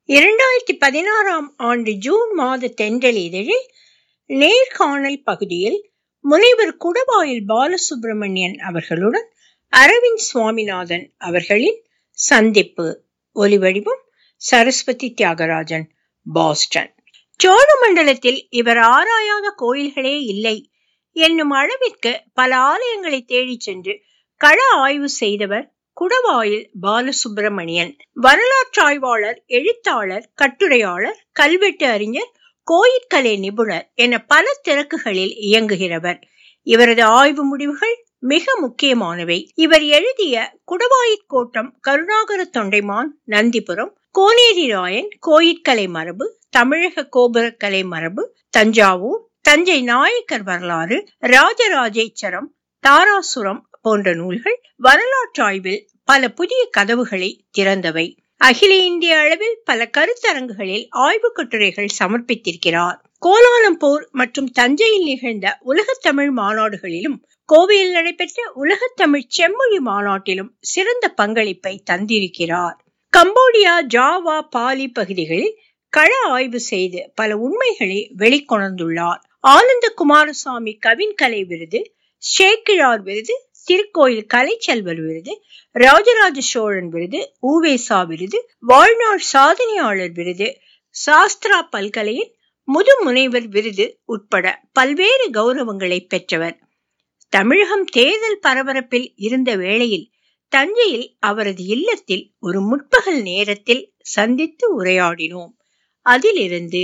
இரண்டாயிரத்தி பதினாறாம் ஆண்டு ஜூன் மாத தென்றல் இதழில் நேர்காணல் பகுதியில் முனைவர் குடவாயில் பாலசுப்பிரமணியன் அவர்களுடன் அரவிந்த் சுவாமிநாதன் அவர்களின் சந்திப்பு ஒலிவடிவம் சரஸ்வதி தியாகராஜன் பாஸ்டன் சோழ மண்டலத்தில் இவர் ஆராயாத கோயில்களே இல்லை என்னும் அளவிற்கு பல ஆலயங்களை தேடிச் சென்று கள ஆய்வு செய்தவர் குடவாயில் பாலசுப்பிரமணியன் வரலாற்றாய்வாளர் எழுத்தாளர் கட்டுரையாளர் கல்வெட்டு அறிஞர் கோயிற்கலை நிபுணர் என பல திறக்குகளில் இயங்குகிறவர் இவரது ஆய்வு முடிவுகள் மிக முக்கியமானவை இவர் எழுதிய குடவாயிற் கோட்டம் கருணாகர தொண்டைமான் நந்திபுரம் கோனேரி ராயன் கோயிற்கலை மரபு தமிழக கோபுரக்கலை மரபு தஞ்சாவூர் தஞ்சை நாயக்கர் வரலாறு ராஜராஜேச்சரம் தாராசுரம் போன்ற நூல்கள் வரலாற்றாய்வில் பல புதிய கதவுகளை திறந்தவை அகில இந்திய அளவில் பல கருத்தரங்குகளில் ஆய்வு கட்டுரைகள் சமர்ப்பித்திருக்கிறார் கோலாலம்பூர் மற்றும் தஞ்சையில் நிகழ்ந்த உலகத்தமிழ் மாநாடுகளிலும் கோவையில் நடைபெற்ற உலகத்தமிழ் செம்மொழி மாநாட்டிலும் சிறந்த பங்களிப்பை தந்திருக்கிறார் கம்போடியா ஜாவா பாலி பகுதிகளில் கள ஆய்வு செய்து பல உண்மைகளை வெளிக்கொணர்ந்துள்ளார் ஆனந்த குமாரசாமி கவின்கலை விருது ஷேக்கிழார் விருது திருக்கோயில் கலைச்செல்வர் விருது ராஜராஜ சோழன் விருது ஊவேசா விருது வாழ்நாள் சாதனையாளர் விருது சாஸ்திரா பல்கலையின் முது முனைவர் விருது உட்பட பல்வேறு கௌரவங்களை பெற்றவர் தமிழகம் தேர்தல் பரபரப்பில் இருந்த வேளையில் தஞ்சையில் அவரது இல்லத்தில் ஒரு முற்பகல் நேரத்தில் சந்தித்து உரையாடினோம் அதிலிருந்து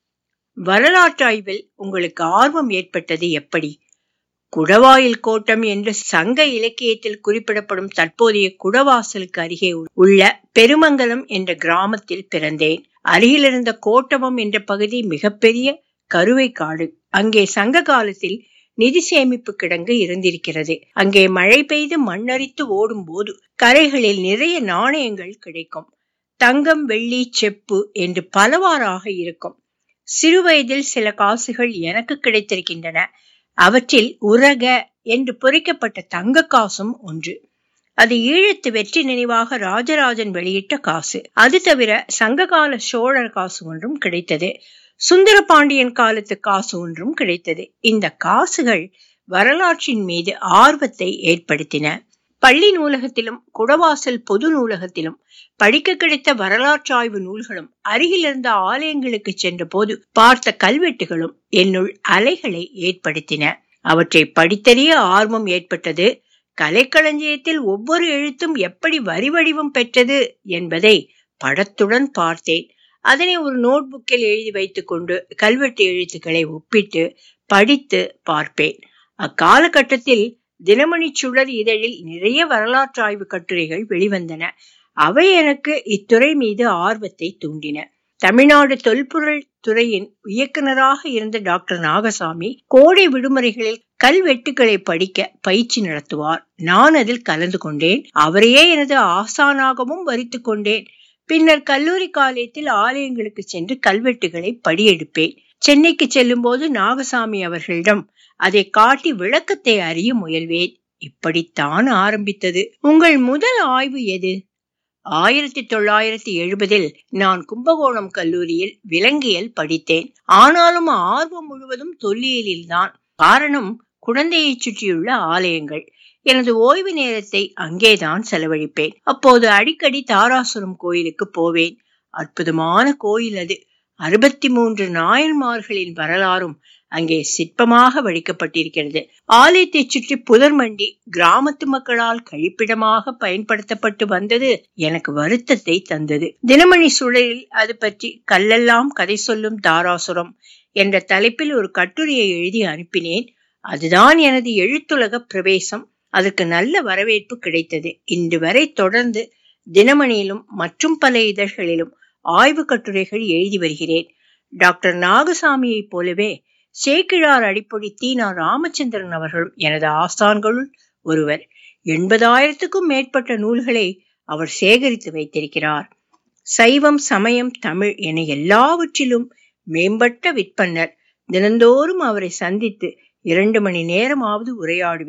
வரலாற்றாய்வில் உங்களுக்கு ஆர்வம் ஏற்பட்டது எப்படி குடவாயில் கோட்டம் என்று சங்க இலக்கியத்தில் குறிப்பிடப்படும் தற்போதைய குடவாசலுக்கு அருகே உள்ள பெருமங்கலம் என்ற கிராமத்தில் பிறந்தேன் அருகில் இருந்த கோட்டமம் என்ற பகுதி மிகப்பெரிய கருவை காடு அங்கே சங்க காலத்தில் நிதி சேமிப்பு கிடங்கு இருந்திருக்கிறது அங்கே மழை பெய்து மண்ணரித்து ஓடும் போது கரைகளில் நிறைய நாணயங்கள் கிடைக்கும் தங்கம் வெள்ளி செப்பு என்று பலவாறாக இருக்கும் சிறுவயதில் சில காசுகள் எனக்கு கிடைத்திருக்கின்றன அவற்றில் உரக என்று பொறிக்கப்பட்ட தங்க காசும் ஒன்று அது ஈழத்து வெற்றி நினைவாக ராஜராஜன் வெளியிட்ட காசு அது தவிர சங்ககால சோழர் காசு ஒன்றும் கிடைத்தது சுந்தரபாண்டியன் காலத்து காசு ஒன்றும் கிடைத்தது இந்த காசுகள் வரலாற்றின் மீது ஆர்வத்தை ஏற்படுத்தின பள்ளி நூலகத்திலும் குடவாசல் பொது நூலகத்திலும் படிக்க கிடைத்த வரலாற்றாய்வு நூல்களும் அருகில் இருந்த ஆலயங்களுக்கு சென்ற போது பார்த்த கல்வெட்டுகளும் என்னுள் அலைகளை ஏற்படுத்தின அவற்றை படித்தறிய ஆர்வம் ஏற்பட்டது கலைக்களஞ்சியத்தில் ஒவ்வொரு எழுத்தும் எப்படி வரி வடிவம் பெற்றது என்பதை படத்துடன் பார்த்தேன் அதனை ஒரு நோட் புக்கில் எழுதி வைத்துக் கொண்டு கல்வெட்டு எழுத்துக்களை ஒப்பிட்டு படித்து பார்ப்பேன் அக்காலகட்டத்தில் தினமணி சுடர் இதழில் நிறைய வரலாற்றாய்வு கட்டுரைகள் வெளிவந்தன அவை எனக்கு இத்துறை மீது ஆர்வத்தை தூண்டின தமிழ்நாடு தொல்பொருள் துறையின் இயக்குநராக இருந்த டாக்டர் நாகசாமி கோடை விடுமுறைகளில் கல்வெட்டுக்களை படிக்க பயிற்சி நடத்துவார் நான் அதில் கலந்து கொண்டேன் அவரையே எனது ஆசானாகவும் வரித்து கொண்டேன் பின்னர் கல்லூரி காலத்தில் ஆலயங்களுக்கு சென்று கல்வெட்டுகளை படியெடுப்பேன் சென்னைக்கு செல்லும் போது நாகசாமி அவர்களிடம் அதை காட்டி விளக்கத்தை அறிய முயல்வேன் இப்படித்தான் ஆரம்பித்தது உங்கள் முதல் ஆய்வு எது ஆயிரத்தி தொள்ளாயிரத்தி எழுபதில் நான் கும்பகோணம் கல்லூரியில் விலங்கியல் படித்தேன் ஆனாலும் ஆர்வம் முழுவதும் தொல்லியலில் தான் காரணம் குழந்தையை சுற்றியுள்ள ஆலயங்கள் எனது ஓய்வு நேரத்தை அங்கேதான் செலவழிப்பேன் அப்போது அடிக்கடி தாராசுரம் கோயிலுக்கு போவேன் அற்புதமான கோயில் அது அறுபத்தி மூன்று நாயன்மார்களின் வரலாறும் அங்கே சிற்பமாக வடிக்கப்பட்டிருக்கிறது ஆலயத்தை சுற்றி புதர் மண்டி கிராமத்து மக்களால் கழிப்பிடமாக பயன்படுத்தப்பட்டு வந்தது எனக்கு வருத்தத்தை தந்தது தினமணி சுழலில் அது பற்றி கல்லெல்லாம் கதை சொல்லும் தாராசுரம் என்ற தலைப்பில் ஒரு கட்டுரையை எழுதி அனுப்பினேன் அதுதான் எனது எழுத்துலக பிரவேசம் அதற்கு நல்ல வரவேற்பு கிடைத்தது இன்று வரை தொடர்ந்து தினமணியிலும் மற்றும் பல இதழ்களிலும் ஆய்வு கட்டுரைகள் எழுதி வருகிறேன் டாக்டர் நாகசாமியைப் போலவே சேக்கிழார் அடிப்பொடி தீனா ராமச்சந்திரன் அவர்களும் எனது ஆஸ்தான்களுள் ஒருவர் எண்பதாயிரத்துக்கும் மேற்பட்ட நூல்களை அவர் சேகரித்து வைத்திருக்கிறார் சைவம் சமயம் தமிழ் என எல்லாவற்றிலும் மேம்பட்ட விற்பன்னர் தினந்தோறும் அவரை சந்தித்து இரண்டு மணி நேரமாவது உரையாடுவேன்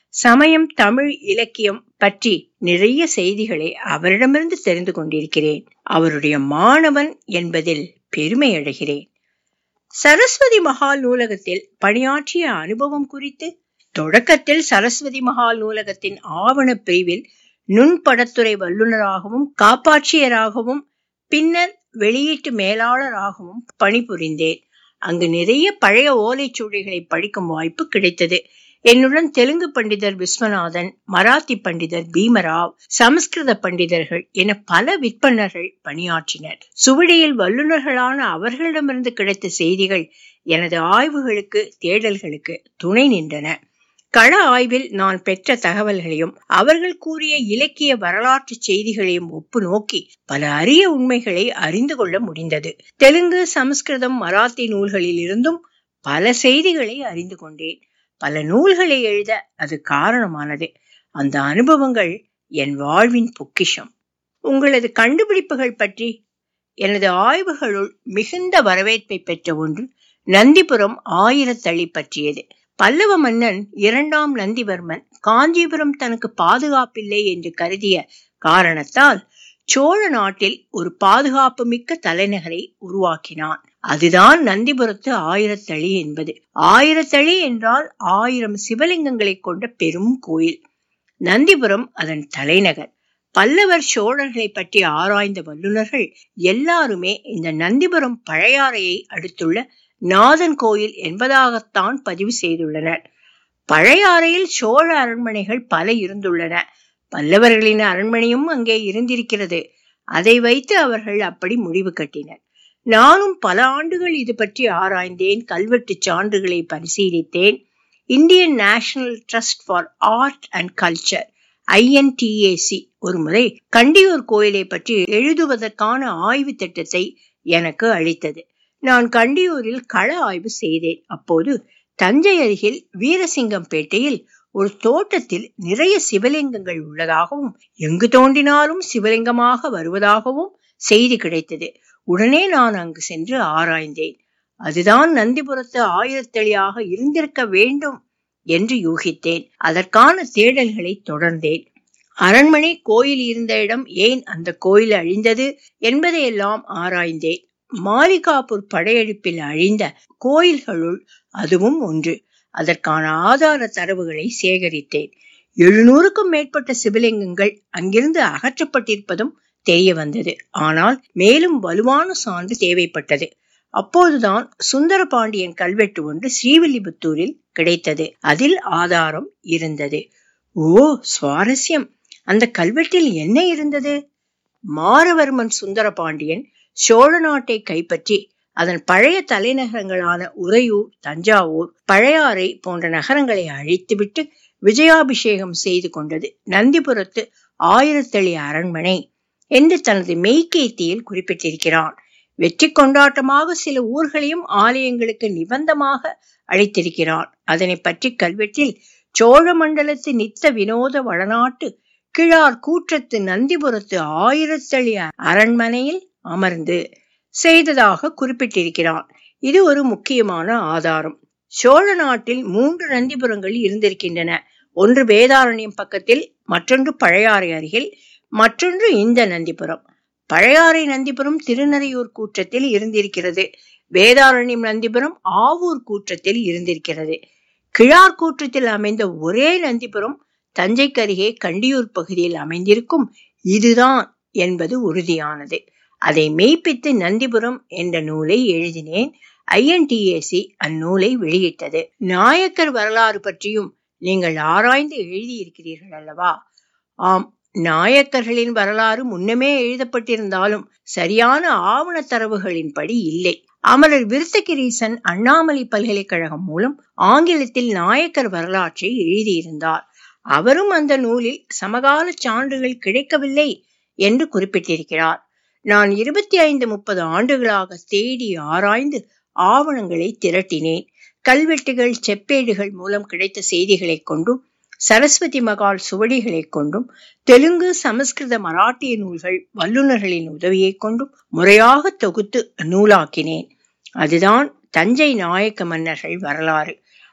சமயம் தமிழ் இலக்கியம் பற்றி நிறைய செய்திகளை அவரிடமிருந்து தெரிந்து கொண்டிருக்கிறேன் அவருடைய மாணவன் என்பதில் பெருமை அடைகிறேன் சரஸ்வதி மகால் நூலகத்தில் பணியாற்றிய அனுபவம் குறித்து தொடக்கத்தில் சரஸ்வதி மகால் நூலகத்தின் ஆவண பிரிவில் நுண்படத்துறை வல்லுநராகவும் காப்பாட்சியராகவும் பின்னர் வெளியீட்டு மேலாளராகவும் பணிபுரிந்தேன் அங்கு நிறைய பழைய ஓலைச்சுவடிகளை படிக்கும் வாய்ப்பு கிடைத்தது என்னுடன் தெலுங்கு பண்டிதர் விஸ்வநாதன் மராத்தி பண்டிதர் பீமராவ் சமஸ்கிருத பண்டிதர்கள் என பல விற்பனர்கள் பணியாற்றினர் சுவடியில் வல்லுநர்களான அவர்களிடமிருந்து கிடைத்த செய்திகள் எனது ஆய்வுகளுக்கு தேடல்களுக்கு துணை நின்றன கள ஆய்வில் நான் பெற்ற தகவல்களையும் அவர்கள் கூறிய இலக்கிய வரலாற்று செய்திகளையும் ஒப்பு நோக்கி பல அரிய உண்மைகளை அறிந்து கொள்ள முடிந்தது தெலுங்கு சமஸ்கிருதம் மராத்தி நூல்களில் இருந்தும் பல செய்திகளை அறிந்து கொண்டேன் பல நூல்களை எழுத அது காரணமானது அந்த அனுபவங்கள் என் வாழ்வின் பொக்கிஷம் உங்களது கண்டுபிடிப்புகள் பற்றி எனது ஆய்வுகளுள் மிகுந்த வரவேற்பை பெற்ற ஒன்று நந்திபுரம் ஆயிரத்தளி பற்றியது பல்லவ மன்னன் இரண்டாம் நந்திவர்மன் காஞ்சிபுரம் தனக்கு பாதுகாப்பில்லை என்று கருதிய காரணத்தால் சோழ நாட்டில் ஒரு பாதுகாப்பு மிக்க தலைநகரை உருவாக்கினான் அதுதான் நந்திபுரத்து ஆயிரத்தளி என்பது ஆயிரத்தளி என்றால் ஆயிரம் சிவலிங்கங்களை கொண்ட பெரும் கோயில் நந்திபுரம் அதன் தலைநகர் பல்லவர் சோழர்களை பற்றி ஆராய்ந்த வல்லுநர்கள் எல்லாருமே இந்த நந்திபுரம் பழையாறையை அடுத்துள்ள நாதன் கோயில் என்பதாகத்தான் பதிவு செய்துள்ளனர் பழையாறையில் சோழ அரண்மனைகள் பல இருந்துள்ளன பல்லவர்களின் அரண்மனையும் அங்கே இருந்திருக்கிறது அதை வைத்து அவர்கள் அப்படி முடிவு கட்டினர் நானும் பல ஆண்டுகள் இது பற்றி ஆராய்ந்தேன் கல்வெட்டு சான்றுகளை பரிசீலித்தேன் Indian National Trust for Art and Culture INTAC ஒரு முறை கண்டியூர் கோயிலை பற்றி எழுதுவதற்கான ஆய்வு திட்டத்தை எனக்கு அளித்தது நான் கண்டியூரில் கள ஆய்வு செய்தேன் அப்போது தஞ்சை அருகில் வீரசிங்கம்பேட்டையில் ஒரு தோட்டத்தில் நிறைய சிவலிங்கங்கள் உள்ளதாகவும் எங்கு தோண்டினாலும் சிவலிங்கமாக வருவதாகவும் செய்தி கிடைத்தது உடனே நான் அங்கு சென்று ஆராய்ந்தேன் அதுதான் நந்திபுரத்து ஆயிரத்தளியாக இருந்திருக்க வேண்டும் என்று யூகித்தேன் அதற்கான தேடல்களை தொடர்ந்தேன் அரண்மனை கோயில் இருந்த இடம் ஏன் அந்த கோயில் அழிந்தது என்பதையெல்லாம் ஆராய்ந்தேன் மாலிகாப்பூர் படையெடுப்பில் அழிந்த கோயில்களுள் அதுவும் ஒன்று அதற்கான ஆதார தரவுகளை சேகரித்தேன் எழுநூறுக்கும் மேற்பட்ட சிவலிங்கங்கள் அங்கிருந்து அகற்றப்பட்டிருப்பதும் தெரிய வந்தது ஆனால் மேலும் வலுவான சான்று தேவைப்பட்டது அப்போதுதான் சுந்தர பாண்டியன் கல்வெட்டு ஒன்று ஸ்ரீவில்லிபுத்தூரில் கிடைத்தது அதில் ஆதாரம் இருந்தது ஓ சுவாரஸ்யம் அந்த கல்வெட்டில் என்ன இருந்தது மாரவர்மன் சுந்தர பாண்டியன் சோழ நாட்டை கைப்பற்றி அதன் பழைய தலைநகரங்களான உறையூர் தஞ்சாவூர் பழையாறை போன்ற நகரங்களை அழித்துவிட்டு விஜயாபிஷேகம் செய்து கொண்டது நந்திபுரத்து ஆயிரத்தளி அரண்மனை என்று தனது மெய்கேத்தியில் குறிப்பிட்டிருக்கிறான் வெற்றி கொண்டாட்டமாக சில ஊர்களையும் ஆலயங்களுக்கு நிபந்தமாக அளித்திருக்கிறான் அதனை பற்றி கல்வெட்டில் சோழ மண்டலத்து நித்த வினோத வடநாட்டு கிழார் கூற்றத்து நந்திபுரத்து ஆயிரத்தளி அரண்மனையில் அமர்ந்து செய்ததாக குறிப்பிட்டிருக்கிறான் இது ஒரு முக்கியமான ஆதாரம் சோழ நாட்டில் மூன்று நந்திபுரங்கள் இருந்திருக்கின்றன ஒன்று வேதாரண்யம் பக்கத்தில் மற்றொன்று பழையாறை அருகில் மற்றொன்று இந்த நந்திபுரம் பழையாறை நந்திபுரம் திருநறையூர் கூற்றத்தில் இருந்திருக்கிறது வேதாரண்யம் நந்திபுரம் ஆவூர் கூற்றத்தில் இருந்திருக்கிறது கிழார் கூற்றத்தில் அமைந்த ஒரே நந்திபுரம் தஞ்சைக்கு அருகே கண்டியூர் பகுதியில் அமைந்திருக்கும் இதுதான் என்பது உறுதியானது அதை மெய்ப்பித்து நந்திபுரம் என்ற நூலை எழுதினேன் ஐஎன்டிஏசி அந்நூலை வெளியிட்டது நாயக்கர் வரலாறு பற்றியும் நீங்கள் ஆராய்ந்து எழுதியிருக்கிறீர்கள் அல்லவா ஆம் நாயக்கர்களின் வரலாறு முன்னமே எழுதப்பட்டிருந்தாலும் சரியான ஆவண தரவுகளின்படி இல்லை அமரர் விருத்தகிரீசன் அண்ணாமலை பல்கலைக்கழகம் மூலம் ஆங்கிலத்தில் நாயக்கர் வரலாற்றை எழுதியிருந்தார் அவரும் அந்த நூலில் சமகால சான்றுகள் கிடைக்கவில்லை என்று குறிப்பிட்டிருக்கிறார் நான் இருபத்தி ஐந்து முப்பது ஆண்டுகளாக தேடி ஆராய்ந்து ஆவணங்களை திரட்டினேன் கல்வெட்டுகள் செப்பேடுகள் மூலம் கிடைத்த செய்திகளை கொண்டும் சரஸ்வதி மகால் சுவடிகளை கொண்டும் தெலுங்கு சமஸ்கிருத மராட்டிய நூல்கள் வல்லுநர்களின் உதவியை கொண்டும் முறையாக தொகுத்து நூலாக்கினேன் அதுதான் தஞ்சை நாயக்க மன்னர்கள் வரலாறு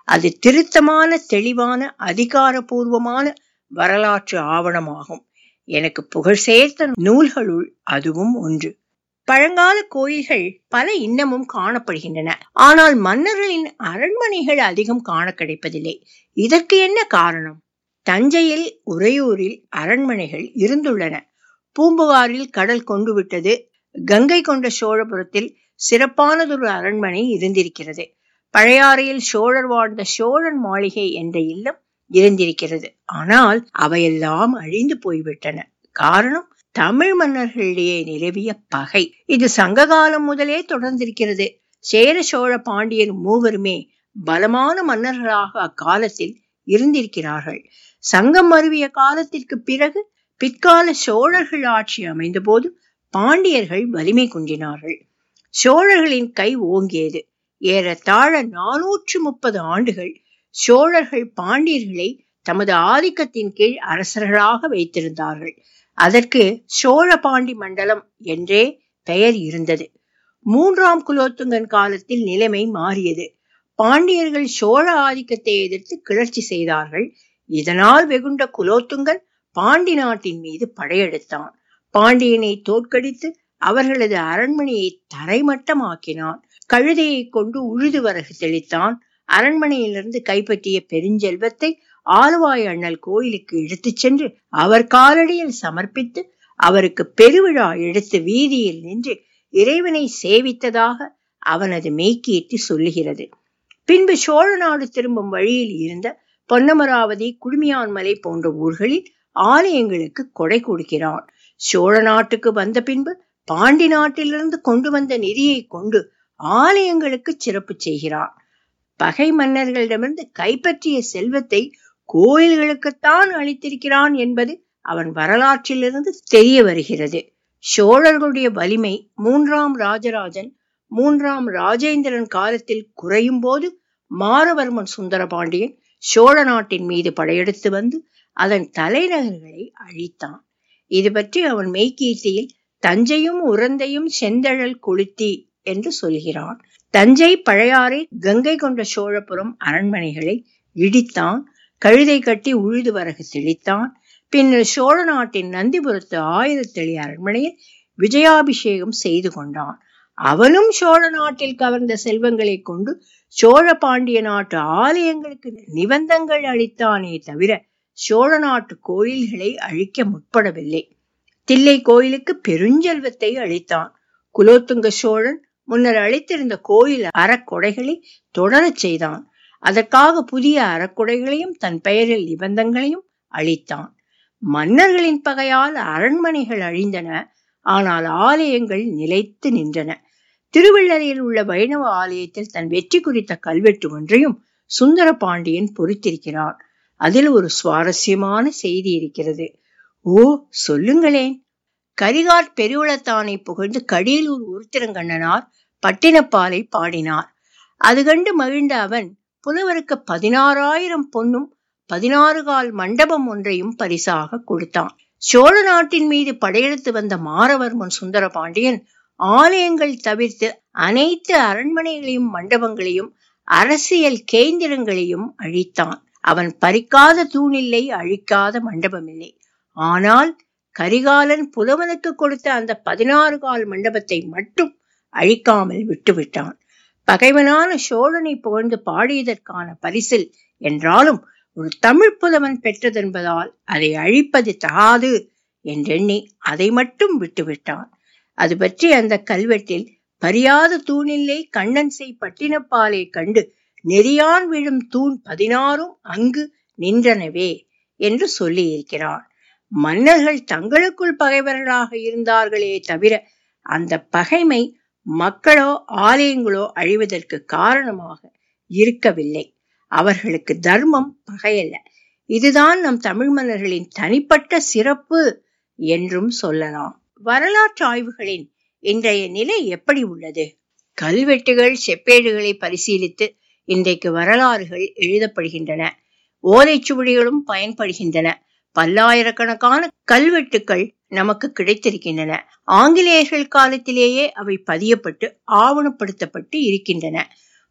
அது திருத்தமான தெளிவான அதிகாரபூர்வமான வரலாற்று ஆவணமாகும் எனக்கு புகழ் சேர்த்த நூல்களுள் அதுவும் ஒன்று பழங்கால கோயில்கள் பல இன்னமும் காணப்படுகின்றன ஆனால் மன்னர்களின் அரண்மனைகள் அதிகம் காண கிடைப்பதில்லை இதற்கு என்ன காரணம் தஞ்சையில் உறையூரில் அரண்மனைகள் இருந்துள்ளன பூம்புகாரில் கடல் கொண்டு விட்டது கங்கை கொண்ட சோழபுரத்தில் சிறப்பானதொரு அரண்மனை இருந்திருக்கிறது பழையாறையில் சோழர் வாழ்ந்த சோழன் மாளிகை என்ற இல்லம் இருந்திருக்கிறது ஆனால் அவையெல்லாம் அழிந்து போய்விட்டன காரணம் தமிழ் மன்னர்களிடையே நிலவிய பகை இது சங்க காலம் முதலே தொடர்ந்திருக்கிறது சேர சோழ பாண்டியர் மூவருமே பலமான மன்னர்களாக அக்காலத்தில் இருந்திருக்கிறார்கள் சங்கம் மருவிய காலத்திற்கு பிறகு பிற்கால சோழர்கள் ஆட்சி அமைந்த போது பாண்டியர்கள் வலிமை குன்றினார்கள் சோழர்களின் கை ஓங்கியது ஏறத்தாழ நானூற்று முப்பது ஆண்டுகள் சோழர்கள் பாண்டியர்களை தமது ஆதிக்கத்தின் கீழ் அரசர்களாக வைத்திருந்தார்கள் அதற்கு சோழ பாண்டி மண்டலம் என்றே பெயர் இருந்தது மூன்றாம் குலோத்துங்கன் காலத்தில் நிலைமை மாறியது பாண்டியர்கள் சோழ ஆதிக்கத்தை எதிர்த்து கிளர்ச்சி செய்தார்கள் இதனால் வெகுண்ட குலோத்துங்கன் பாண்டி நாட்டின் மீது படையெடுத்தான் பாண்டியனை தோற்கடித்து அவர்களது அரண்மனையை தரைமட்டமாக்கினான் கழுதையை கொண்டு உழுது வரகு தெளித்தான் அரண்மனையிலிருந்து கைப்பற்றிய பெருஞ்செல்வத்தை ஆலுவாய் அண்ணல் கோயிலுக்கு எடுத்துச் சென்று அவர் காலடியில் சமர்ப்பித்து அவருக்கு பெருவிழா எடுத்து வீதியில் நின்று இறைவனை சேவித்ததாக அவனது மெய்க்கீர்த்தி சொல்லுகிறது பின்பு சோழ நாடு திரும்பும் வழியில் இருந்த பொன்னமராவதி குடுமியான்மலை போன்ற ஊர்களில் ஆலயங்களுக்கு கொடை கொடுக்கிறான் சோழ நாட்டுக்கு வந்த பின்பு பாண்டி நாட்டிலிருந்து கொண்டு வந்த நிதியை கொண்டு ஆலயங்களுக்கு சிறப்பு செய்கிறான் பகை மன்னர்களிடமிருந்து கைப்பற்றிய செல்வத்தை கோயில்களுக்குத்தான் அளித்திருக்கிறான் என்பது அவன் வரலாற்றிலிருந்து தெரிய வருகிறது சோழர்களுடைய வலிமை மூன்றாம் ராஜராஜன் மூன்றாம் ராஜேந்திரன் காலத்தில் குறையும் போது மாரவர்மன் சுந்தரபாண்டியன் சோழ நாட்டின் மீது படையெடுத்து வந்து அதன் தலைநகர்களை அழித்தான் இது பற்றி அவன் மெய்கீர்த்தியில் தஞ்சையும் உரந்தையும் செந்தழல் கொளுத்தி என்று சொல்கிறான் தஞ்சை பழையாறை கங்கை கொண்ட சோழபுரம் அரண்மனைகளை இடித்தான் கழுதை கட்டி உழுது வரகு தெளித்தான் பின்னர் சோழ நாட்டின் நந்திபுரத்து ஆயிரத்தெளி அரண்மனையில் விஜயாபிஷேகம் செய்து கொண்டான் அவனும் சோழ நாட்டில் கவர்ந்த செல்வங்களை கொண்டு சோழ பாண்டிய நாட்டு ஆலயங்களுக்கு நிபந்தங்கள் அளித்தானே தவிர சோழ நாட்டு கோயில்களை அழிக்க முற்படவில்லை தில்லை கோயிலுக்கு பெருஞ்செல்வத்தை அளித்தான் குலோத்துங்க சோழன் முன்னர் அளித்திருந்த கோயில் அறக்கொடைகளை தொடரச் செய்தான் அதற்காக புதிய அறக்கொடைகளையும் தன் பெயரில் நிபந்தங்களையும் அளித்தான் மன்னர்களின் பகையால் அரண்மனைகள் அழிந்தன ஆனால் ஆலயங்கள் நிலைத்து நின்றன திருவள்ளரையில் உள்ள வைணவ ஆலயத்தில் தன் வெற்றி குறித்த கல்வெட்டு ஒன்றையும் சுந்தர பாண்டியன் பொறித்திருக்கிறான் அதில் ஒரு சுவாரஸ்யமான செய்தி இருக்கிறது ஓ சொல்லுங்களேன் கரிகாட் பெருவுளத்தானை புகழ்ந்து கடியலூர் உருத்திரங்கண்ணனார் பட்டினப்பாலை பாடினார் அது கண்டு மகிழ்ந்த அவன் புலவருக்கு பதினாறாயிரம் பொன்னும் பதினாறு கால் மண்டபம் ஒன்றையும் பரிசாக கொடுத்தான் சோழ நாட்டின் மீது படையெடுத்து வந்த மாரவர்மன் சுந்தர பாண்டியன் ஆலயங்கள் தவிர்த்து அனைத்து அரண்மனைகளையும் மண்டபங்களையும் அரசியல் கேந்திரங்களையும் அழித்தான் அவன் பறிக்காத தூணில்லை அழிக்காத மண்டபமில்லை ஆனால் கரிகாலன் புலவனுக்கு கொடுத்த அந்த பதினாறு கால் மண்டபத்தை மட்டும் அழிக்காமல் விட்டுவிட்டான் பகைவனான சோழனை புகழ்ந்து பாடியதற்கான பரிசில் என்றாலும் ஒரு தமிழ் புலவன் பெற்றதென்பதால் அதை அழிப்பது தகாது என்றெண்ணி அதை மட்டும் விட்டுவிட்டான் அது பற்றி அந்த கல்வெட்டில் பரியாத தூணில்லை கண்ணன் செய் பட்டினப்பாலை கண்டு நெறியான் விழும் தூண் பதினாறும் அங்கு நின்றனவே என்று சொல்லியிருக்கிறான் மன்னர்கள் தங்களுக்குள் பகைவர்களாக இருந்தார்களே தவிர அந்த பகைமை மக்களோ ஆலயங்களோ அழிவதற்கு காரணமாக இருக்கவில்லை அவர்களுக்கு தர்மம் பகையல்ல இதுதான் நம் தமிழ் மன்னர்களின் தனிப்பட்ட சிறப்பு என்றும் சொல்லலாம் வரலாற்று ஆய்வுகளின் இன்றைய நிலை எப்படி உள்ளது கல்வெட்டுகள் செப்பேடுகளை பரிசீலித்து இன்றைக்கு வரலாறுகள் எழுதப்படுகின்றன ஓலைச்சுவடிகளும் பயன்படுகின்றன பல்லாயிரக்கணக்கான கல்வெட்டுக்கள் நமக்கு கிடைத்திருக்கின்றன ஆங்கிலேயர்கள் காலத்திலேயே அவை பதியப்பட்டு ஆவணப்படுத்தப்பட்டு இருக்கின்றன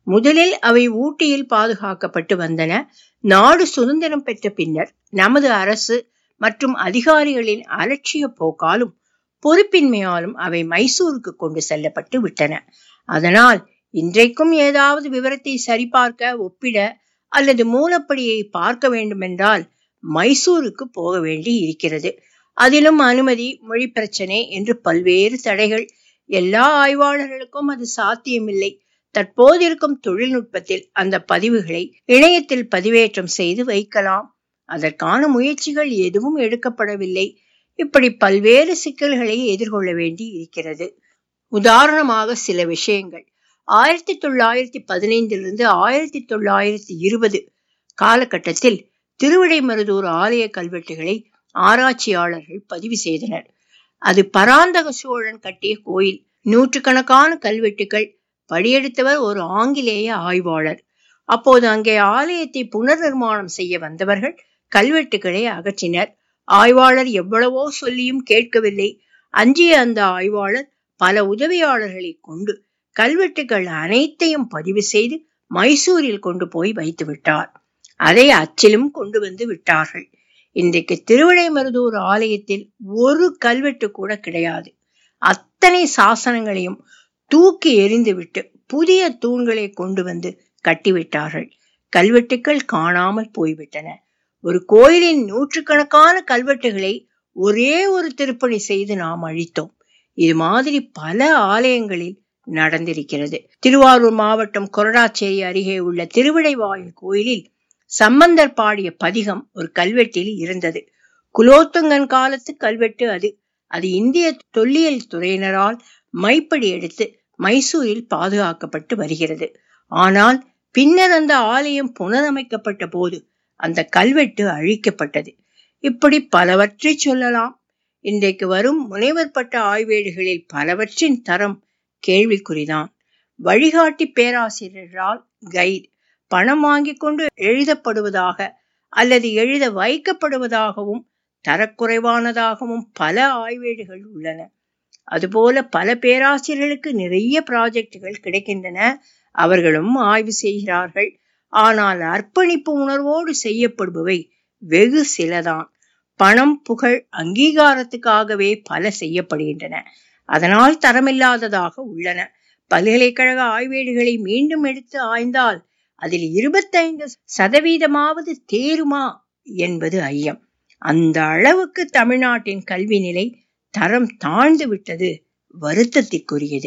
முதலில் அவை ஊட்டியில் பாதுகாக்கப்பட்டு வந்தன நாடு சுதந்திரம் பெற்ற பின்னர் நமது அரசு மற்றும் அதிகாரிகளின் அலட்சிய போக்காலும் பொறுப்பின்மையாலும் அவை மைசூருக்கு கொண்டு செல்லப்பட்டு விட்டன அதனால் இன்றைக்கும் ஏதாவது விவரத்தை சரிபார்க்க ஒப்பிட அல்லது மூலப்படியை பார்க்க வேண்டுமென்றால் மைசூருக்கு போக வேண்டி இருக்கிறது அதிலும் அனுமதி மொழி பிரச்சனை என்று பல்வேறு தடைகள் எல்லா ஆய்வாளர்களுக்கும் அது சாத்தியமில்லை தற்போதிருக்கும் தொழில்நுட்பத்தில் அந்த பதிவுகளை இணையத்தில் பதிவேற்றம் செய்து வைக்கலாம் அதற்கான முயற்சிகள் எதுவும் எடுக்கப்படவில்லை இப்படி பல்வேறு சிக்கல்களை எதிர்கொள்ள வேண்டி இருக்கிறது உதாரணமாக சில விஷயங்கள் ஆயிரத்தி தொள்ளாயிரத்தி பதினைந்திலிருந்து ஆயிரத்தி தொள்ளாயிரத்தி இருபது காலகட்டத்தில் திருவிடைமருதூர் ஆலய கல்வெட்டுகளை ஆராய்ச்சியாளர்கள் பதிவு செய்தனர் அது பராந்தக சோழன் கட்டிய கோயில் நூற்றுக்கணக்கான கல்வெட்டுகள் படியெடுத்தவர் ஒரு ஆங்கிலேய ஆய்வாளர் அப்போது அங்கே ஆலயத்தை புனர் நிர்மாணம் செய்ய வந்தவர்கள் கல்வெட்டுகளை அகற்றினர் ஆய்வாளர் எவ்வளவோ சொல்லியும் கேட்கவில்லை அஞ்சிய அந்த ஆய்வாளர் பல உதவியாளர்களை கொண்டு கல்வெட்டுகள் அனைத்தையும் பதிவு செய்து மைசூரில் கொண்டு போய் வைத்து விட்டார் அதை அச்சிலும் கொண்டு வந்து விட்டார்கள் இன்றைக்கு திருவிடைமருதூர் ஆலயத்தில் ஒரு கல்வெட்டு கூட கிடையாது அத்தனை சாசனங்களையும் தூக்கி எறிந்துவிட்டு புதிய தூண்களை கொண்டு வந்து கட்டிவிட்டார்கள் கல்வெட்டுக்கள் காணாமல் போய்விட்டன ஒரு கோயிலின் நூற்றுக்கணக்கான கல்வெட்டுகளை ஒரே ஒரு திருப்பணி செய்து நாம் அழித்தோம் இது மாதிரி பல ஆலயங்களில் நடந்திருக்கிறது திருவாரூர் மாவட்டம் கொரடாச்சேரி அருகே உள்ள திருவிடைவாயில் கோயிலில் சம்பந்தர் பாடிய பதிகம் ஒரு கல்வெட்டில் இருந்தது குலோத்துங்கன் காலத்து கல்வெட்டு அது அது இந்திய தொல்லியல் துறையினரால் மைப்படி எடுத்து மைசூரில் பாதுகாக்கப்பட்டு வருகிறது ஆனால் பின்னர் அந்த ஆலயம் புனரமைக்கப்பட்ட போது அந்த கல்வெட்டு அழிக்கப்பட்டது இப்படி பலவற்றை சொல்லலாம் இன்றைக்கு வரும் முனைவர் பட்ட ஆய்வேடுகளில் பலவற்றின் தரம் கேள்விக்குறிதான் வழிகாட்டி பேராசிரியர்களால் கைடு பணம் வாங்கிக் கொண்டு எழுதப்படுவதாக அல்லது எழுத வைக்கப்படுவதாகவும் தரக்குறைவானதாகவும் பல ஆய்வேடுகள் உள்ளன அதுபோல பல பேராசிரியர்களுக்கு நிறைய ப்ராஜெக்டுகள் கிடைக்கின்றன அவர்களும் ஆய்வு செய்கிறார்கள் ஆனால் அர்ப்பணிப்பு உணர்வோடு செய்யப்படுபவை வெகு சிலதான் பணம் புகழ் அங்கீகாரத்துக்காகவே பல செய்யப்படுகின்றன அதனால் தரமில்லாததாக உள்ளன பல்கலைக்கழக ஆய்வேடுகளை மீண்டும் எடுத்து ஆய்ந்தால் அதில் இருபத்தைந்து சதவீதமாவது தேருமா என்பது ஐயம் அந்த அளவுக்கு தமிழ்நாட்டின் கல்வி நிலை தரம் தாழ்ந்து விட்டது வருத்தத்திற்குரியது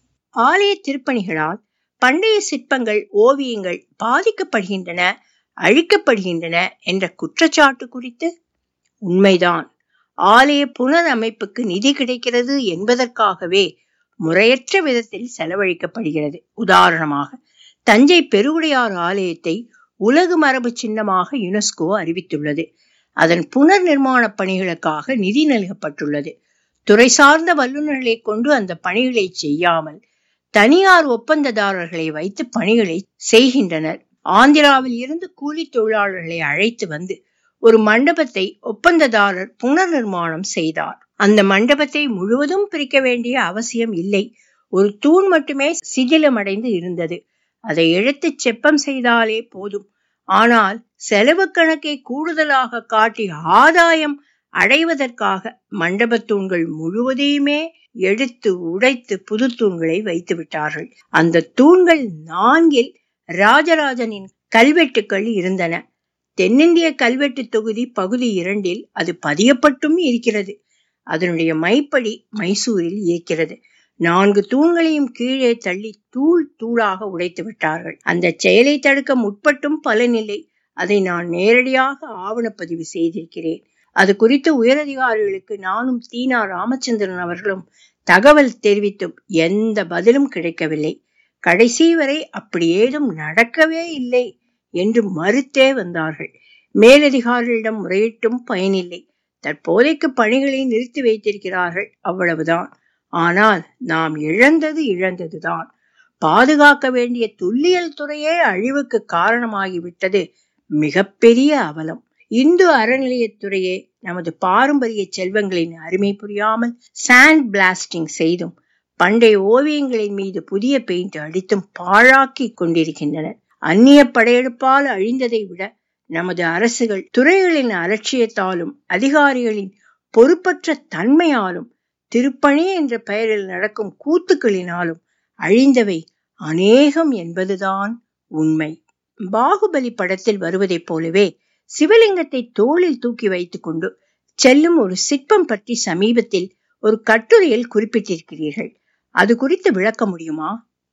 ஆலய திருப்பணிகளால் பண்டைய சிற்பங்கள் ஓவியங்கள் பாதிக்கப்படுகின்றன அழிக்கப்படுகின்றன என்ற குற்றச்சாட்டு குறித்து உண்மைதான் ஆலய புனரமைப்புக்கு நிதி கிடைக்கிறது என்பதற்காகவே முறையற்ற விதத்தில் செலவழிக்கப்படுகிறது உதாரணமாக தஞ்சை பெருவுடையார் ஆலயத்தை உலக மரபு சின்னமாக யுனெஸ்கோ அறிவித்துள்ளது அதன் புனர் நிர்மாண பணிகளுக்காக நிதி நல்கப்பட்டுள்ளது துறை சார்ந்த வல்லுநர்களை கொண்டு அந்த பணிகளை செய்யாமல் தனியார் ஒப்பந்ததாரர்களை வைத்து பணிகளை செய்கின்றனர் ஆந்திராவில் இருந்து கூலி தொழிலாளர்களை அழைத்து வந்து ஒரு மண்டபத்தை ஒப்பந்ததாரர் புனர் நிர்மாணம் செய்தார் அந்த மண்டபத்தை முழுவதும் பிரிக்க வேண்டிய அவசியம் இல்லை ஒரு தூண் மட்டுமே சிதிலமடைந்து இருந்தது அதை எடுத்து செப்பம் செய்தாலே போதும் ஆனால் செலவு கணக்கை கூடுதலாக காட்டி ஆதாயம் அடைவதற்காக மண்டபத் தூண்கள் முழுவதையுமே எடுத்து உடைத்து புது தூண்களை வைத்து விட்டார்கள் அந்த தூண்கள் நான்கில் ராஜராஜனின் கல்வெட்டுக்கள் இருந்தன தென்னிந்திய கல்வெட்டு தொகுதி பகுதி இரண்டில் அது பதியப்பட்டும் இருக்கிறது அதனுடைய மைப்படி மைசூரில் இருக்கிறது நான்கு தூண்களையும் கீழே தள்ளி தூள் தூளாக உடைத்து விட்டார்கள் அந்த செயலை தடுக்க முற்பட்டும் பலனில்லை அதை நான் நேரடியாக ஆவணப்பதிவு செய்திருக்கிறேன் அது குறித்து உயரதிகாரிகளுக்கு நானும் தீனா ராமச்சந்திரன் அவர்களும் தகவல் தெரிவித்தும் எந்த பதிலும் கிடைக்கவில்லை கடைசி வரை அப்படி ஏதும் நடக்கவே இல்லை என்று மறுத்தே வந்தார்கள் மேலதிகாரிகளிடம் முறையிட்டும் பயனில்லை தற்போதைக்கு பணிகளை நிறுத்தி வைத்திருக்கிறார்கள் அவ்வளவுதான் ஆனால் நாம் இழந்தது இழந்ததுதான் பாதுகாக்க வேண்டிய துல்லியல் துறையே அழிவுக்கு காரணமாகிவிட்டது மிகப்பெரிய அவலம் இந்து அறநிலையத்துறையே நமது பாரம்பரிய செல்வங்களின் அருமை புரியாமல் சாண்ட் பிளாஸ்டிங் செய்தும் பண்டைய ஓவியங்களின் மீது புதிய பெயிண்ட் அடித்தும் பாழாக்கி கொண்டிருக்கின்றனர் அந்நிய படையெடுப்பால் அழிந்ததை விட நமது அரசுகள் துறைகளின் அலட்சியத்தாலும் அதிகாரிகளின் பொறுப்பற்ற தன்மையாலும் திருப்பணி என்ற பெயரில் நடக்கும் கூத்துக்களினாலும் அழிந்தவை அநேகம் என்பதுதான் உண்மை பாகுபலி படத்தில் வருவதைப் போலவே சிவலிங்கத்தை தோளில் தூக்கி வைத்துக் கொண்டு செல்லும் ஒரு சிற்பம் பற்றி சமீபத்தில் ஒரு கட்டுரையில் குறிப்பிட்டிருக்கிறீர்கள் அது குறித்து விளக்க முடியுமா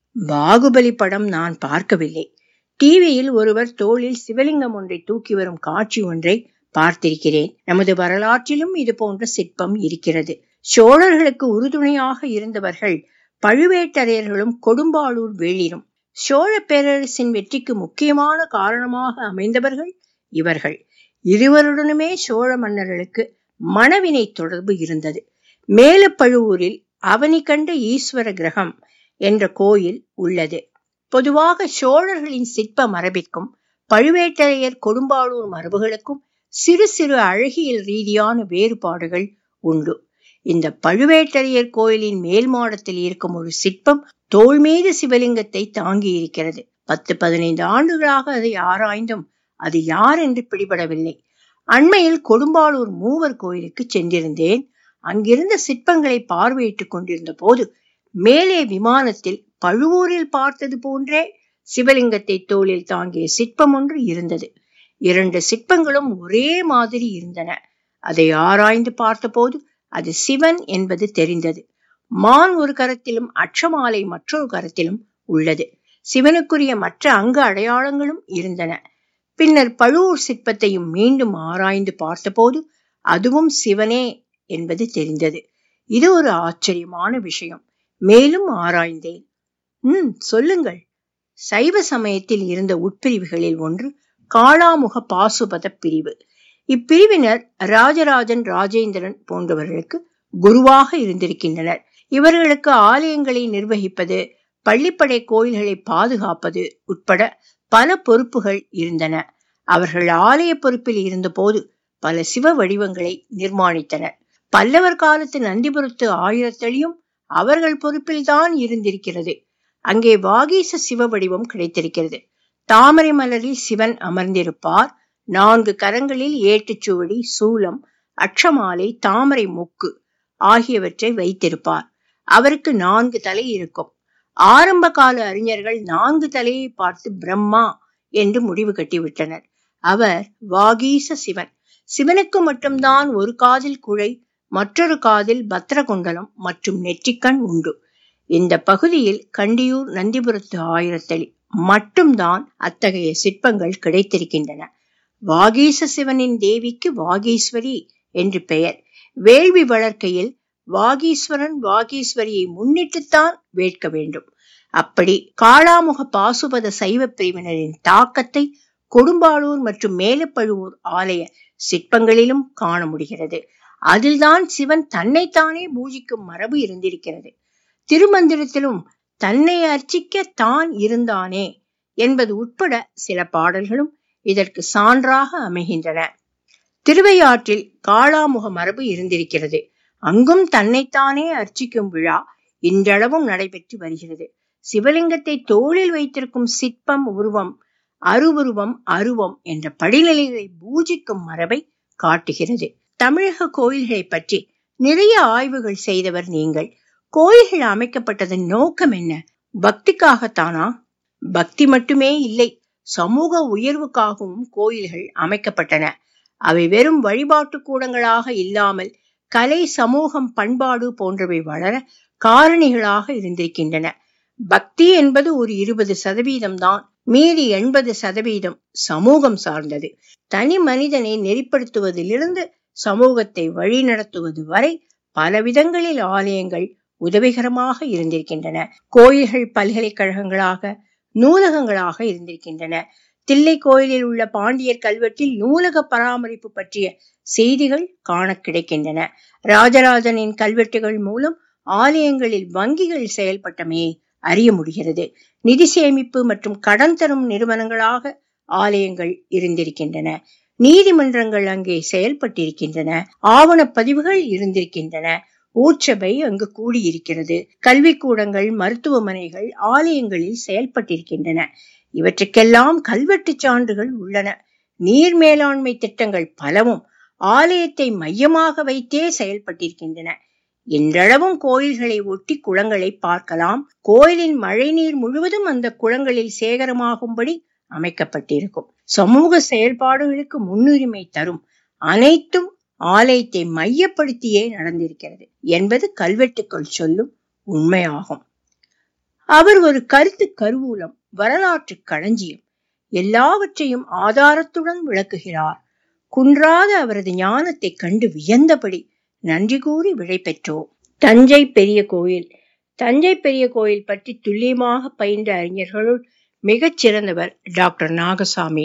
பாகுபலி படம் நான் பார்க்கவில்லை டிவியில் ஒருவர் தோளில் சிவலிங்கம் ஒன்றை தூக்கி வரும் காட்சி ஒன்றை பார்த்திருக்கிறேன் நமது வரலாற்றிலும் இது போன்ற சிற்பம் இருக்கிறது சோழர்களுக்கு உறுதுணையாக இருந்தவர்கள் பழுவேட்டரையர்களும் கொடும்பாளூர் வேளிரும் சோழ பேரரசின் வெற்றிக்கு முக்கியமான காரணமாக அமைந்தவர்கள் இவர்கள் இருவருடனுமே சோழ மன்னர்களுக்கு மனவினை தொடர்பு இருந்தது மேலப்பழுவூரில் அவனி கண்ட ஈஸ்வர கிரகம் என்ற கோயில் உள்ளது பொதுவாக சோழர்களின் சிற்ப மரபிற்கும் பழுவேட்டரையர் கொடும்பாளூர் மரபுகளுக்கும் சிறு சிறு அழகியல் ரீதியான வேறுபாடுகள் உண்டு இந்த பழுவேட்டரையர் கோயிலின் மேல் மாடத்தில் இருக்கும் ஒரு சிற்பம் தோல் மீது சிவலிங்கத்தை தாங்கி இருக்கிறது பத்து பதினைந்து ஆண்டுகளாக அதை ஆராய்ந்தும் அது யார் என்று பிடிபடவில்லை அண்மையில் கொடும்பாளூர் மூவர் கோயிலுக்கு சென்றிருந்தேன் அங்கிருந்த சிற்பங்களை பார்வையிட்டுக் கொண்டிருந்த போது மேலே விமானத்தில் பழுவூரில் பார்த்தது போன்றே சிவலிங்கத்தை தோளில் தாங்கிய சிற்பம் ஒன்று இருந்தது இரண்டு சிற்பங்களும் ஒரே மாதிரி இருந்தன அதை ஆராய்ந்து பார்த்தபோது அது சிவன் என்பது தெரிந்தது மான் ஒரு கரத்திலும் அச்சமாலை மற்றொரு கரத்திலும் உள்ளது சிவனுக்குரிய மற்ற அங்க அடையாளங்களும் இருந்தன பின்னர் பழுவூர் சிற்பத்தையும் மீண்டும் ஆராய்ந்து பார்த்தபோது அதுவும் சிவனே என்பது தெரிந்தது இது ஒரு ஆச்சரியமான விஷயம் மேலும் ஆராய்ந்தேன் ம் சொல்லுங்கள் சைவ சமயத்தில் இருந்த உட்பிரிவுகளில் ஒன்று காளாமுக பாசுபத பிரிவு இப்பிரிவினர் ராஜராஜன் ராஜேந்திரன் போன்றவர்களுக்கு குருவாக இருந்திருக்கின்றனர் இவர்களுக்கு ஆலயங்களை நிர்வகிப்பது பள்ளிப்படை கோயில்களை பாதுகாப்பது உட்பட பல பொறுப்புகள் இருந்தன அவர்கள் ஆலய பொறுப்பில் இருந்தபோது பல சிவ வடிவங்களை நிர்மாணித்தனர் பல்லவர் காலத்து நந்திபுரத்து ஆயிரத்தளியும் அவர்கள் பொறுப்பில்தான் இருந்திருக்கிறது அங்கே வாகீச சிவ வடிவம் கிடைத்திருக்கிறது தாமரை மலரில் சிவன் அமர்ந்திருப்பார் நான்கு கரங்களில் ஏட்டுச்சுவடி சூலம் அட்சமாலை தாமரை மொக்கு ஆகியவற்றை வைத்திருப்பார் அவருக்கு நான்கு தலை இருக்கும் ஆரம்ப கால அறிஞர்கள் நான்கு தலையை பார்த்து பிரம்மா என்று முடிவு கட்டிவிட்டனர் அவர் வாகீச சிவன் சிவனுக்கு மட்டும்தான் ஒரு காதில் குழை மற்றொரு காதில் பத்திரகுண்டலம் மற்றும் நெற்றிக்கண் உண்டு இந்த பகுதியில் கண்டியூர் நந்திபுரத்து ஆயிரத்தளி மட்டும்தான் அத்தகைய சிற்பங்கள் கிடைத்திருக்கின்றன வாகீச சிவனின் தேவிக்கு வாகீஸ்வரி என்று பெயர் வேள்வி வளர்க்கையில் வாகீஸ்வரன் வாகீஸ்வரியை முன்னிட்டுத்தான் வேட்க வேண்டும் அப்படி காளாமுக பாசுபத சைவ பிரிவினரின் தாக்கத்தை கொடும்பாளூர் மற்றும் மேலப்பழுவூர் ஆலய சிற்பங்களிலும் காண முடிகிறது அதில்தான் சிவன் தன்னைத்தானே பூஜிக்கும் மரபு இருந்திருக்கிறது திருமந்திரத்திலும் தன்னை அர்ச்சிக்க தான் இருந்தானே என்பது உட்பட சில பாடல்களும் இதற்கு சான்றாக அமைகின்றன திருவையாற்றில் காளாமுக மரபு இருந்திருக்கிறது அங்கும் தன்னைத்தானே அர்ச்சிக்கும் விழா இன்றளவும் நடைபெற்று வருகிறது சிவலிங்கத்தை தோளில் வைத்திருக்கும் சிற்பம் உருவம் அருவுருவம் அருவம் என்ற படிநிலைகளை பூஜிக்கும் மரபை காட்டுகிறது தமிழக கோயில்களை பற்றி நிறைய ஆய்வுகள் செய்தவர் நீங்கள் கோயில்கள் அமைக்கப்பட்டதன் நோக்கம் என்ன பக்திக்காகத்தானா பக்தி மட்டுமே இல்லை சமூக உயர்வுக்காகவும் கோயில்கள் அமைக்கப்பட்டன அவை வெறும் வழிபாட்டு கூடங்களாக இல்லாமல் கலை சமூகம் பண்பாடு போன்றவை வளர காரணிகளாக இருந்திருக்கின்றன பக்தி என்பது ஒரு இருபது சதவீதம் தான் மீதி எண்பது சதவீதம் சமூகம் சார்ந்தது தனி மனிதனை நெறிப்படுத்துவதிலிருந்து சமூகத்தை வழிநடத்துவது வரை பல விதங்களில் ஆலயங்கள் உதவிகரமாக இருந்திருக்கின்றன கோயில்கள் பல்கலைக்கழகங்களாக நூலகங்களாக இருந்திருக்கின்றன தில்லை கோயிலில் உள்ள பாண்டியர் கல்வெட்டில் நூலக பராமரிப்பு பற்றிய செய்திகள் காண கிடைக்கின்றன ராஜராஜனின் கல்வெட்டுகள் மூலம் ஆலயங்களில் வங்கிகள் செயல்பட்டமையை அறிய முடிகிறது நிதி சேமிப்பு மற்றும் கடன் தரும் நிறுவனங்களாக ஆலயங்கள் இருந்திருக்கின்றன நீதிமன்றங்கள் அங்கே செயல்பட்டிருக்கின்றன ஆவண பதிவுகள் இருந்திருக்கின்றன ஊர்ச்சபை அங்கு கூடியிருக்கிறது கல்விக்கூடங்கள் மருத்துவமனைகள் ஆலயங்களில் செயல்பட்டிருக்கின்றன இவற்றுக்கெல்லாம் கல்வெட்டுச் சான்றுகள் உள்ளன நீர் மேலாண்மை திட்டங்கள் பலவும் ஆலயத்தை மையமாக வைத்தே செயல்பட்டிருக்கின்றன இன்றளவும் கோயில்களை ஒட்டி குளங்களை பார்க்கலாம் கோயிலின் மழைநீர் முழுவதும் அந்த குளங்களில் சேகரமாகும்படி அமைக்கப்பட்டிருக்கும் சமூக செயல்பாடுகளுக்கு முன்னுரிமை தரும் அனைத்தும் ஆலயத்தை மையப்படுத்தியே நடந்திருக்கிறது என்பது கல்வெட்டுக்கள் சொல்லும் உண்மையாகும் அவர் ஒரு கருத்து கருவூலம் வரலாற்று களஞ்சியம் எல்லாவற்றையும் ஆதாரத்துடன் விளக்குகிறார் குன்றாத அவரது ஞானத்தை கண்டு வியந்தபடி நன்றி கூறி விடை பெற்றோம் தஞ்சை பெரிய கோயில் தஞ்சை பெரிய கோயில் பற்றி துல்லியமாக பயின்ற அறிஞர்களுள் மிகச் சிறந்தவர் டாக்டர் நாகசாமி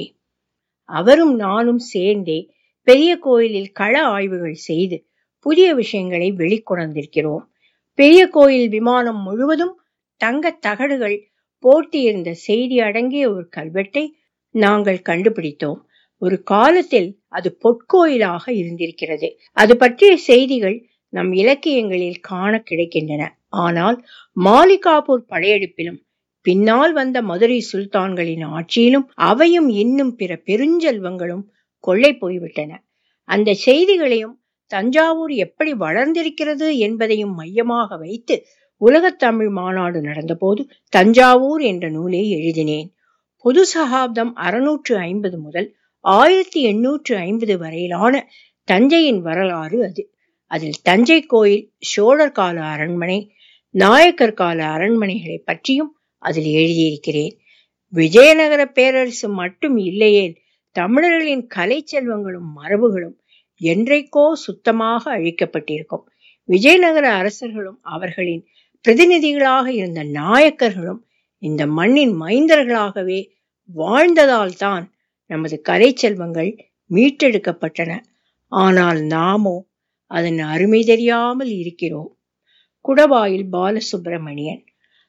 அவரும் நானும் சேர்ந்தே பெரிய கோயிலில் கள ஆய்வுகள் செய்து புதிய விஷயங்களை வெளிக்கொணர்ந்திருக்கிறோம் பெரிய கோயில் விமானம் முழுவதும் தங்க தகடுகள் போட்டியிருந்த செய்தி அடங்கிய ஒரு கல்வெட்டை நாங்கள் கண்டுபிடித்தோம் ஒரு காலத்தில் அது பொற்கோயிலாக இருந்திருக்கிறது அது பற்றிய செய்திகள் நம் இலக்கியங்களில் காண கிடைக்கின்றன ஆனால் மாலிகாபூர் படையெடுப்பிலும் பின்னால் வந்த மதுரை சுல்தான்களின் ஆட்சியிலும் அவையும் இன்னும் பிற பெருஞ்செல்வங்களும் கொள்ளை போய்விட்டன அந்த செய்திகளையும் தஞ்சாவூர் எப்படி வளர்ந்திருக்கிறது என்பதையும் மையமாக வைத்து உலகத் தமிழ் மாநாடு நடந்தபோது தஞ்சாவூர் என்ற நூலை எழுதினேன் பொது சகாப்தம் அறுநூற்று ஐம்பது முதல் ஆயிரத்தி எண்ணூற்று ஐம்பது வரையிலான தஞ்சையின் வரலாறு அது அதில் தஞ்சை கோயில் சோழர் கால அரண்மனை நாயக்கர் கால அரண்மனைகளை பற்றியும் அதில் எழுதியிருக்கிறேன் விஜயநகர பேரரசு மட்டும் இல்லையேல் தமிழர்களின் கலை செல்வங்களும் மரபுகளும் என்றைக்கோ சுத்தமாக அழிக்கப்பட்டிருக்கும் விஜயநகர அரசர்களும் அவர்களின் பிரதிநிதிகளாக இருந்த நாயக்கர்களும் இந்த மண்ணின் மைந்தர்களாகவே வாழ்ந்ததால் தான் நமது கலை செல்வங்கள் மீட்டெடுக்கப்பட்டன ஆனால் நாமோ அதன் அருமை தெரியாமல் இருக்கிறோம் குடவாயில் பாலசுப்பிரமணியன்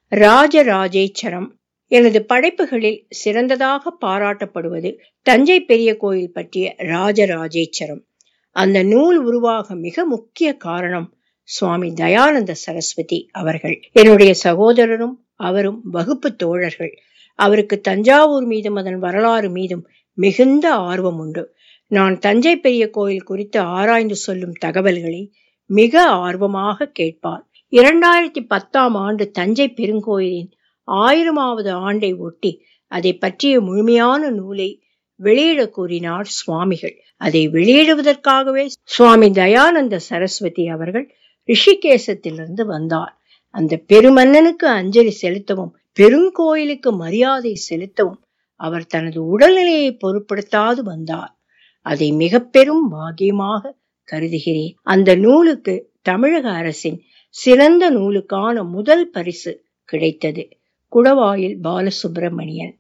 ராஜராஜேச்சரம் எனது படைப்புகளில் சிறந்ததாக பாராட்டப்படுவது தஞ்சை பெரிய கோயில் பற்றிய ராஜராஜேச்சரம் அந்த நூல் உருவாக மிக முக்கிய காரணம் சுவாமி தயானந்த சரஸ்வதி அவர்கள் என்னுடைய சகோதரரும் அவரும் வகுப்பு தோழர்கள் அவருக்கு தஞ்சாவூர் மீதும் அதன் வரலாறு மீதும் மிகுந்த ஆர்வம் உண்டு நான் தஞ்சை பெரிய கோயில் குறித்து ஆராய்ந்து சொல்லும் தகவல்களை மிக ஆர்வமாக கேட்பார் இரண்டாயிரத்தி பத்தாம் ஆண்டு தஞ்சை பெருங்கோயிலின் ஆயிரமாவது ஆண்டை ஒட்டி அதை பற்றிய முழுமையான நூலை வெளியிட கூறினார் சுவாமிகள் அதை வெளியிடுவதற்காகவே சுவாமி தயானந்த சரஸ்வதி அவர்கள் ரிஷிகேசத்திலிருந்து வந்தார் அந்த பெருமன்னனுக்கு அஞ்சலி செலுத்தவும் பெருங்கோயிலுக்கு மரியாதை செலுத்தவும் அவர் தனது உடல்நிலையை பொருட்படுத்தாது வந்தார் அதை மிக பெரும் பாகியமாக கருதுகிறேன் அந்த நூலுக்கு தமிழக அரசின் சிறந்த நூலுக்கான முதல் பரிசு கிடைத்தது குடவாயில் பாலசுப்பிரமணியன்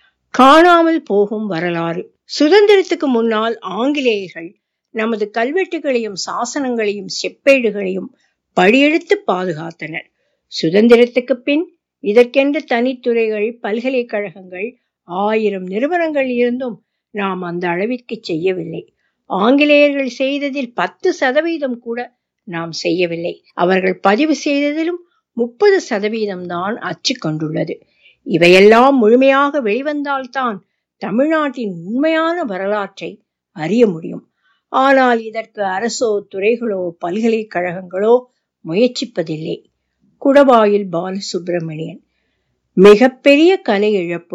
காணாமல் போகும் வரலாறு சுதந்திரத்துக்கு முன்னால் ஆங்கிலேயர்கள் நமது கல்வெட்டுகளையும் சாசனங்களையும் செப்பேடுகளையும் படியெடுத்து பாதுகாத்தனர் சுதந்திரத்துக்கு பின் இதற்கென்று தனித்துறைகள் பல்கலைக்கழகங்கள் ஆயிரம் நிறுவனங்கள் இருந்தும் நாம் அந்த அளவிற்கு செய்யவில்லை ஆங்கிலேயர்கள் செய்ததில் பத்து சதவீதம் கூட நாம் செய்யவில்லை அவர்கள் பதிவு செய்ததிலும் முப்பது சதவீதம் தான் அச்சு கொண்டுள்ளது இவையெல்லாம் முழுமையாக வெளிவந்தால்தான் தமிழ்நாட்டின் உண்மையான வரலாற்றை அறிய முடியும் ஆனால் இதற்கு அரசோ துறைகளோ பல்கலைக்கழகங்களோ முயற்சிப்பதில்லை குடவாயில் பாலசுப்பிரமணியன் மிகப்பெரிய கலை இழப்பு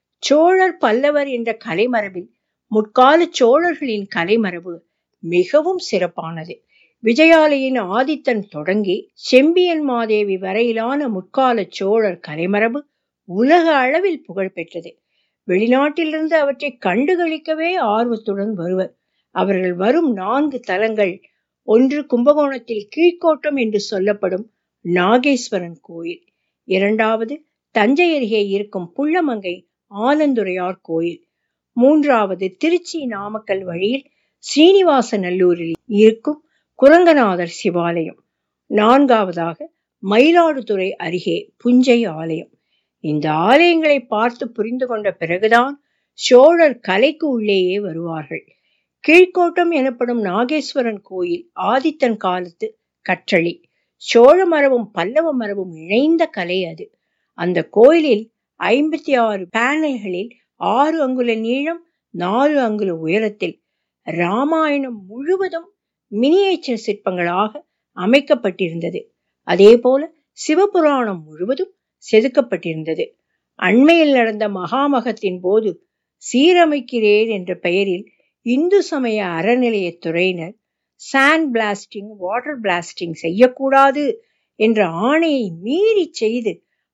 சோழர் பல்லவர் என்ற கலைமரபில் முற்கால சோழர்களின் கலைமரபு மிகவும் சிறப்பானது விஜயாலயின் ஆதித்தன் தொடங்கி செம்பியன் மாதேவி வரையிலான முற்கால சோழர் கலைமரபு உலக அளவில் புகழ் பெற்றது வெளிநாட்டிலிருந்து அவற்றை கண்டுகளிக்கவே ஆர்வத்துடன் வருவர் அவர்கள் வரும் நான்கு தலங்கள் ஒன்று கும்பகோணத்தில் கீழ்கோட்டம் என்று சொல்லப்படும் நாகேஸ்வரன் கோயில் இரண்டாவது தஞ்சை அருகே இருக்கும் புள்ளமங்கை ஆனந்துரையார் கோயில் மூன்றாவது திருச்சி நாமக்கல் வழியில் ஸ்ரீனிவாச நல்லூரில் இருக்கும் குரங்கநாதர் சிவாலயம் நான்காவதாக மயிலாடுதுறை அருகே புஞ்சை ஆலயம் இந்த ஆலயங்களை பார்த்து புரிந்து கொண்ட பிறகுதான் சோழர் கலைக்கு உள்ளேயே வருவார்கள் கீழ்கோட்டம் எனப்படும் நாகேஸ்வரன் கோயில் ஆதித்தன் காலத்து கற்றளி சோழ மரபும் பல்லவ மரபும் இணைந்த கலை அது அந்த கோயிலில் ஐம்பத்தி ஆறு பேனல்களில் ஆறு அங்குல நீளம் நாலு அங்குல உயரத்தில் ராமாயணம் முழுவதும் மினியேச்சர் சிற்பங்களாக அமைக்கப்பட்டிருந்தது அதேபோல சிவபுராணம் முழுவதும் செதுக்கப்பட்டிருந்தது அண்மையில் நடந்த மகாமகத்தின் போது சீரமைக்கிறேன் என்ற பெயரில் இந்து சமய அறநிலையத்துறையினர் சாண்ட் பிளாஸ்டிங் வாட்டர் பிளாஸ்டிங் செய்யக்கூடாது என்ற ஆணையை மீறி செய்து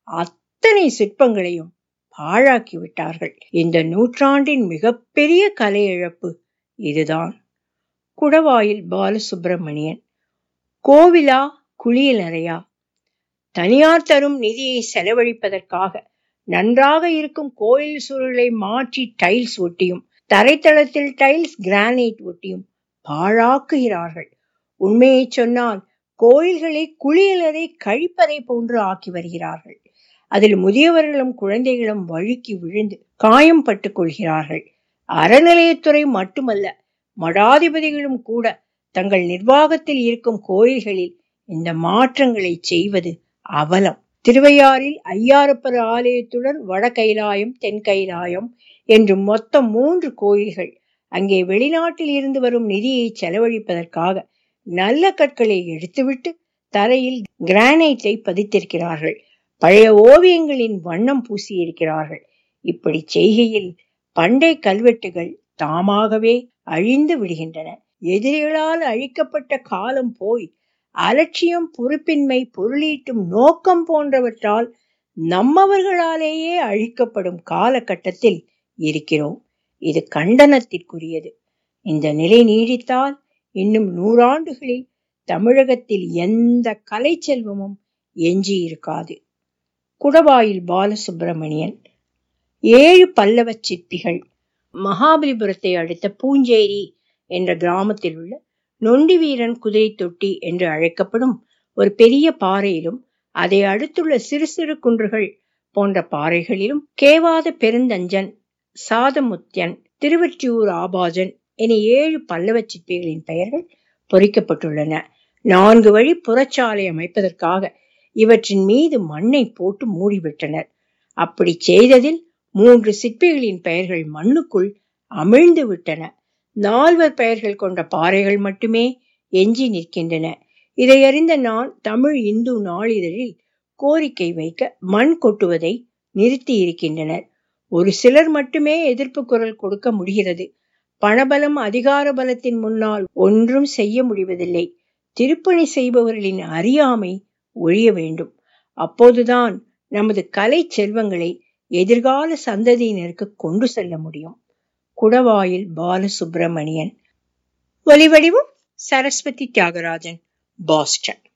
அத்தனை சிற்பங்களையும் பாழாக்கி விட்டார்கள் இந்த நூற்றாண்டின் மிகப்பெரிய கலை இழப்பு இதுதான் குடவாயில் பாலசுப்பிரமணியன் கோவிலா குளியலறையா தனியார் தரும் நிதியை செலவழிப்பதற்காக நன்றாக இருக்கும் கோயில் சூழலை மாற்றி டைல்ஸ் ஒட்டியும் தரைத்தளத்தில் டைல்ஸ் கிரானைட் ஒட்டியும் பாழாக்குகிறார்கள் உண்மையை சொன்னால் கோயில்களை குளியலறை கழிப்பதை போன்று ஆக்கி வருகிறார்கள் அதில் முதியவர்களும் குழந்தைகளும் வழுக்கி விழுந்து காயம் பட்டுக் கொள்கிறார்கள் அறநிலையத்துறை மட்டுமல்ல மடாதிபதிகளும் கூட தங்கள் நிர்வாகத்தில் இருக்கும் கோயில்களில் இந்த மாற்றங்களை செய்வது அவலம் திருவையாறில் ஐயாரப்பர் ஆலயத்துடன் வட கைலாயம் தென் கைலாயம் என்று மொத்தம் மூன்று கோயில்கள் அங்கே வெளிநாட்டில் இருந்து வரும் நிதியை செலவழிப்பதற்காக நல்ல கற்களை எடுத்துவிட்டு தரையில் கிரானைட்டை பதித்திருக்கிறார்கள் பழைய ஓவியங்களின் வண்ணம் பூசியிருக்கிறார்கள் இப்படி செய்கையில் பண்டை கல்வெட்டுகள் தாமாகவே அழிந்து விடுகின்றன எதிரிகளால் அழிக்கப்பட்ட காலம் போய் அலட்சியம் பொறுப்பின்மை பொருளீட்டும் நோக்கம் போன்றவற்றால் நம்மவர்களாலேயே அழிக்கப்படும் காலகட்டத்தில் இருக்கிறோம் இது கண்டனத்திற்குரியது இந்த நிலை நீடித்தால் இன்னும் நூறாண்டுகளில் தமிழகத்தில் எந்த கலை செல்வமும் எஞ்சி இருக்காது குடவாயில் பாலசுப்பிரமணியன் ஏழு பல்லவ சிற்பிகள் மகாபலிபுரத்தை அடுத்த பூஞ்சேரி என்ற கிராமத்தில் உள்ள நொண்டி வீரன் குதிரை தொட்டி என்று அழைக்கப்படும் ஒரு பெரிய பாறையிலும் அதை அடுத்துள்ள சிறு சிறு குன்றுகள் போன்ற பாறைகளிலும் கேவாத பெருந்தஞ்சன் சாதமுத்தியன் திருவற்றியூர் ஆபாஜன் என ஏழு பல்லவ சிற்பிகளின் பெயர்கள் பொறிக்கப்பட்டுள்ளன நான்கு வழி புறச்சாலை அமைப்பதற்காக இவற்றின் மீது மண்ணை போட்டு மூடிவிட்டனர் அப்படி செய்ததில் மூன்று சிற்பிகளின் பெயர்கள் மண்ணுக்குள் அமிழ்ந்து விட்டன நால்வர் பெயர்கள் கொண்ட பாறைகள் மட்டுமே எஞ்சி நிற்கின்றன இதை அறிந்த நான் தமிழ் இந்து நாளிதழில் கோரிக்கை வைக்க மண் கொட்டுவதை நிறுத்தி இருக்கின்றனர் ஒரு சிலர் மட்டுமே எதிர்ப்பு குரல் கொடுக்க முடிகிறது பணபலம் அதிகார பலத்தின் முன்னால் ஒன்றும் செய்ய முடிவதில்லை திருப்பணி செய்பவர்களின் அறியாமை ஒழிய வேண்டும் அப்போதுதான் நமது கலை செல்வங்களை எதிர்கால சந்ததியினருக்கு கொண்டு செல்ல முடியும் குடவாயில் பாலசுப்பிரமணியன் ஒலிவடிவும் சரஸ்வதி தியாகராஜன் பாஸ்டன்